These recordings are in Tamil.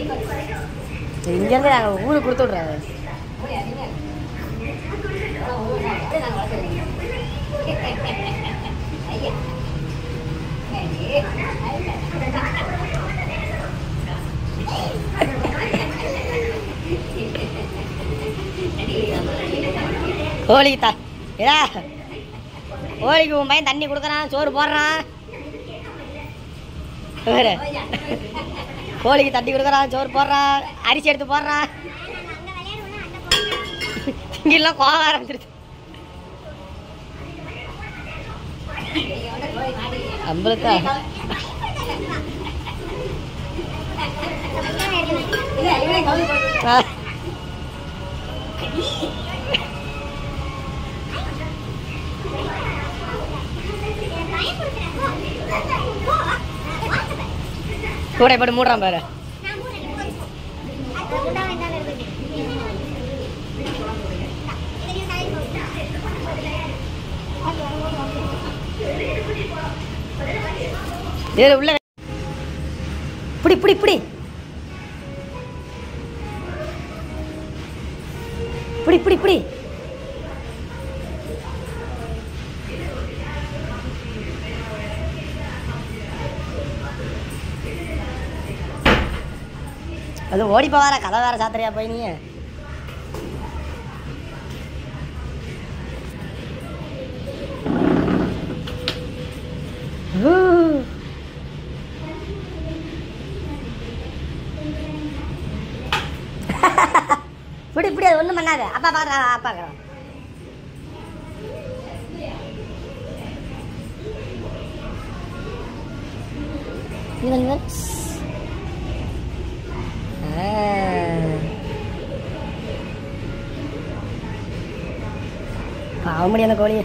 இங்கேருந்து நாங்கள் ஊருக்கு கொடுத்து விட்றாரு கோழிக்கு த ஏடா கோழிக்கு உன் பையன் தண்ணி கொடுக்குறான் சோறு போடுறான் வேறு கோழிக்கு தண்ணி கொடுக்குறான் சோறு போடுறான் அரிசி எடுத்து போடுறான் இங்கெல்லாம் கோவம் ஆரம்பிச்சிருச்சு அம்பலத்தா ஆ. கூட போட்டு மூடுறான் பாரு ஏய் உள்ள வை. புடி புடி புடி புடி புடி புடி அது ஓடி போவாரா கதை வேற சாத்திரையா போய் நீ ஊ. இப்படி இப்படி அது ஒன்றும் பண்ணாது அப்பா பாக்குறா அப்பா பார்க்குறோம் இங்க இங்க பாவ முடியும் அந்த கோழியை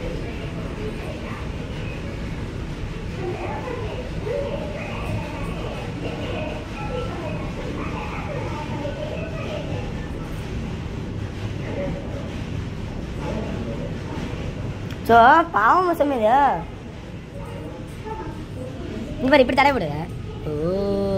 ஸோ பாவம் சமையது இங்க பாரு இப்படி தடை விடு ஓ